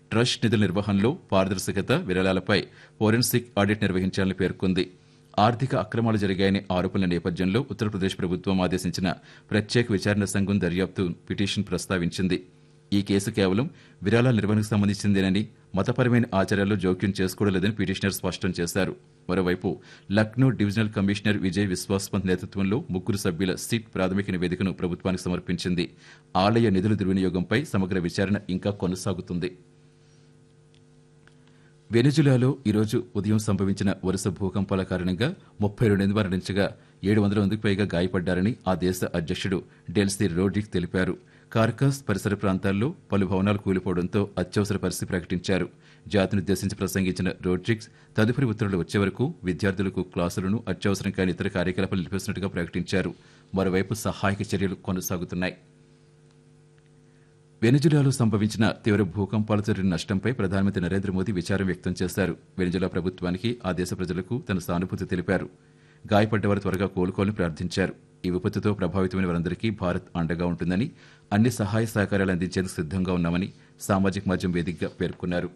trust నిధుల నిర్వహణలో పారదర్శకత విరాళాలపై ఫోరెన్సిక్ ఆడిట్ నిర్వహించాలని పేర్కొంది ఆర్థిక అక్రమాలు జరిగాయనే ఆరోపణల నేపథ్యంలో ఉత్తరప్రదేశ్ ప్రభుత్వం ఆదేశించిన ప్రత్యేక విచారణ సంఘం దర్యాప్తు పిటిషన్ ప్రస్తావించింది ఈ కేసు కేవలం విరాళాల నిర్వహణకు సంబంధించిందేనని మతపరమైన ఆచారాల్లో జోక్యం చేసుకోవలేదని పిటిషనర్ స్పష్టం చేశారు మరోవైపు లక్నో డివిజనల్ కమిషనర్ విజయ్ విశ్వాస్ పంత్ నేతృత్వంలో ముగ్గురు సభ్యుల సిట్ ప్రాథమిక నివేదికను ప్రభుత్వానికి సమర్పించింది ఆలయ నిధుల దుర్వినియోగంపై సమగ్ర విచారణ ఇంకా కొనసాగుతుంది వెనిజులాలో ఈరోజు ఉదయం సంభవించిన వరుస భూకంపాల కారణంగా ముప్పై రెండు మంది మరణించగా ఏడు వందల మందికి పైగా గాయపడ్డారని ఆ దేశ అధ్యక్షుడు డెల్సీ రోడ్రిక్ తెలిపారు కార్కస్ పరిసర ప్రాంతాల్లో పలు భవనాలు కూలిపోవడంతో అత్యవసర పరిస్థితి ప్రకటించారు జాతినుద్దేశించి ప్రసంగించిన రోడ్రిక్స్ తదుపరి ఉత్తర్వులు వచ్చే వరకు విద్యార్థులకు క్లాసులను అత్యవసరం కాని ఇతర కార్యకలాపాలు నిలిపేసినట్టుగా ప్రకటించారు మరోవైపు సహాయక చర్యలు కొనసాగుతున్నాయి వెనిజులాలో సంభవించిన తీవ్ర భూకంపాలు జరిగిన నష్టంపై ప్రధానమంత్రి నరేంద్ర మోదీ విచారం వ్యక్తం చేశారు వెనిజులా ప్రభుత్వానికి ఆ దేశ ప్రజలకు తన సానుభూతి తెలిపారు గాయపడ్డవారు త్వరగా కోలుకోవాలని ప్రార్థించారు ఈ విపత్తుతో ప్రభావితమైన వారందరికీ భారత్ అండగా ఉంటుందని అన్ని సహాయ సహకారాలు అందించేందుకు సిద్ధంగా ఉన్నామని సామాజిక మాధ్యమం వేదికగా పేర్కొన్నారు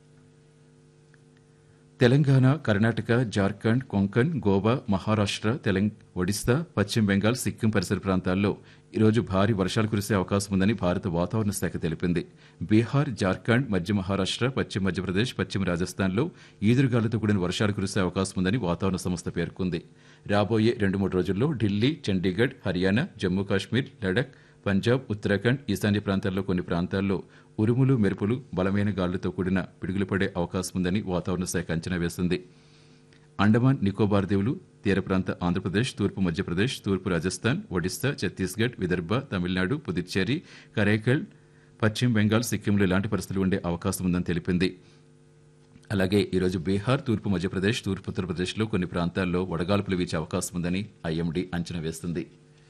తెలంగాణ కర్ణాటక జార్ఖండ్ కొంకణ్ గోవా మహారాష్ట్ర తెలంగ ఒడిశా పశ్చిమ బెంగాల్ సిక్కిం పరిసర ప్రాంతాల్లో ఈరోజు భారీ వర్షాలు కురిసే అవకాశం ఉందని భారత వాతావరణ శాఖ తెలిపింది బీహార్ జార్ఖండ్ మధ్య మహారాష్ట్ర పశ్చిమ మధ్యప్రదేశ్ పశ్చిమ రాజస్థాన్లో ఈదురుగాలతో కూడిన వర్షాలు కురిసే అవకాశం ఉందని వాతావరణ సంస్థ పేర్కొంది రాబోయే రెండు మూడు రోజుల్లో ఢిల్లీ చండీగఢ్ హర్యానా జమ్మూ కాశ్మీర్ లడక్ పంజాబ్ ఉత్తరాఖండ్ ఈశాన్య ప్రాంతాల్లో కొన్ని ప్రాంతాల్లో ఉరుములు మెరుపులు బలమైన గాలులతో కూడిన పిడుగులు పడే అవకాశం ఉందని వాతావరణ శాఖ అంచనా వేసింది అండమాన్ నికోబార్ దీవులు తీర ప్రాంత ఆంధ్రప్రదేశ్ తూర్పు మధ్యప్రదేశ్ తూర్పు రాజస్థాన్ ఒడిశా ఛత్తీస్గఢ్ విదర్భ తమిళనాడు పుదుచ్చేరి కరైకల్ పశ్చిమ బెంగాల్ సిక్కింలో ఇలాంటి పరిస్థితులు ఉండే అవకాశం ఉందని తెలిపింది అలాగే ఈరోజు బీహార్ తూర్పు మధ్యప్రదేశ్ తూర్పు ఉత్తరప్రదేశ్లో కొన్ని ప్రాంతాల్లో వడగాల్పులు వీచే అవకాశం ఉందని ఐఎండీ అంచనా వేస్తుంది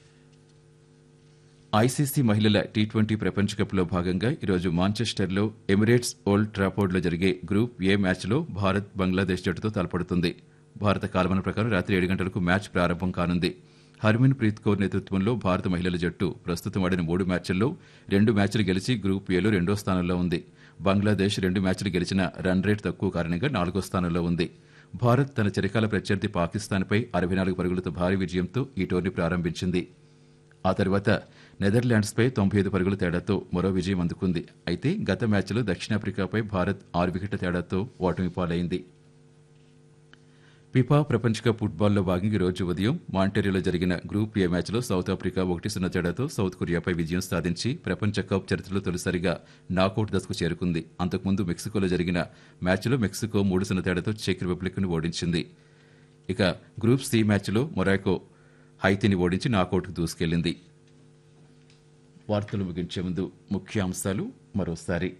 ఐసీసీ మహిళల టీ ట్వంటీ ప్రపంచ కప్లో భాగంగా ఈరోజు మాంచెస్టర్లో ఎమిరేట్స్ ఓల్డ్ ట్రాఫోర్డ్లో జరిగే గ్రూప్ ఏ మ్యాచ్లో భారత్ బంగ్లాదేశ్ జట్టుతో తలపడుతుంది భారత కాలమాన ప్రకారం రాత్రి ఏడు గంటలకు మ్యాచ్ ప్రారంభం కానుంది హర్మన్ ప్రీత్ కౌర్ నేతృత్వంలో భారత మహిళల జట్టు ప్రస్తుతం ఆడిన మూడు మ్యాచ్ల్లో రెండు మ్యాచ్లు గెలిచి గ్రూప్ ఏలో రెండో స్థానంలో ఉంది బంగ్లాదేశ్ రెండు మ్యాచ్లు గెలిచిన రన్ రేట్ తక్కువ కారణంగా నాలుగో స్థానంలో ఉంది భారత్ తన చిరకాల ప్రత్యర్థి పాకిస్తాన్పై అరవై నాలుగు పరుగులతో భారీ విజయంతో ఈ టోర్నీ ప్రారంభించింది ఆ తర్వాత నెదర్లాండ్స్పై తొంభై ఐదు పరుగుల తేడాతో మరో విజయం అందుకుంది అయితే గత మ్యాచ్లో దక్షిణాఫ్రికాపై భారత్ ఆరు వికెట్ల తేడాతో ఓటమి పాలైంది ఫిఫా ప్రపంచ కప్ ఫుట్బాల్లో భాగంగా ఈ రోజు ఉదయం మాంటేరియోలో జరిగిన గ్రూప్ ఏ మ్యాచ్లో సౌత్ ఆఫ్రికా ఒకటి సున్నా తేడాతో సౌత్ కొరియాపై విజయం సాధించి ప్రపంచ కప్ చరిత్రలో తొలిసారిగా నాకౌట్ దశకు చేరుకుంది అంతకుముందు మెక్సికోలో జరిగిన మ్యాచ్లో మెక్సికో మూడు సున్నా తేడాతో చెక్ రిపబ్లిక్ను ఓడించింది ఇక గ్రూప్ సి మ్యాచ్లో మొరాకో హైతీని ఓడించి నాకౌట్కు దూసుకెళ్లింది వార్తలు ముగించే ముందు ముఖ్యాంశాలు మరోసారి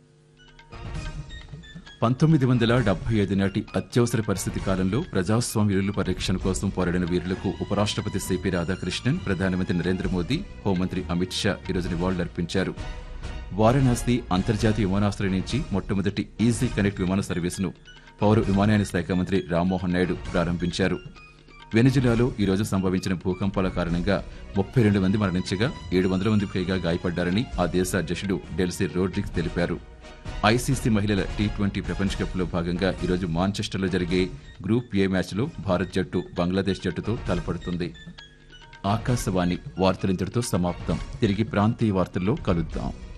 పంతొమ్మిది వందల డెబ్బై ఐదు నాటి అత్యవసర పరిస్థితి కాలంలో ప్రజాస్వామ్య విలువల పరిరక్షణ కోసం పోరాడిన వీరులకు ఉపరాష్ట్రపతి సిపి రాధాకృష్ణన్ ప్రధానమంత్రి నరేంద్ర మోదీ హోంమంత్రి అమిత్ షా ఈరోజు నివాళులర్పించారు వారణాసి అంతర్జాతీయ విమానాశ్రయం నుంచి మొట్టమొదటి ఈజీ కనెక్ట్ విమాన సర్వీసును పౌర విమానయాన శాఖ మంత్రి రామ్మోహన్ నాయుడు ప్రారంభించారు వెనిజులాలో ఈ రోజు సంభవించిన భూకంపాల కారణంగా ముప్పై రెండు మంది మరణించగా ఏడు వందల మంది పైగా గాయపడ్డారని ఆ దేశ అధ్యక్షుడు డెల్సీ రోడ్రిక్స్ తెలిపారు ఐసీసీ మహిళల టీ ట్వంటీ ప్రపంచ కప్లో భాగంగా ఈరోజు మాంచెస్టర్లో జరిగే గ్రూప్ ఏ మ్యాచ్లో భారత్ జట్టు బంగ్లాదేశ్ జట్టుతో తలపడుతుంది ఆకాశవాణి వార్తలింతటితో సమాప్తం తిరిగి ప్రాంతీయ వార్తల్లో కలుద్దాం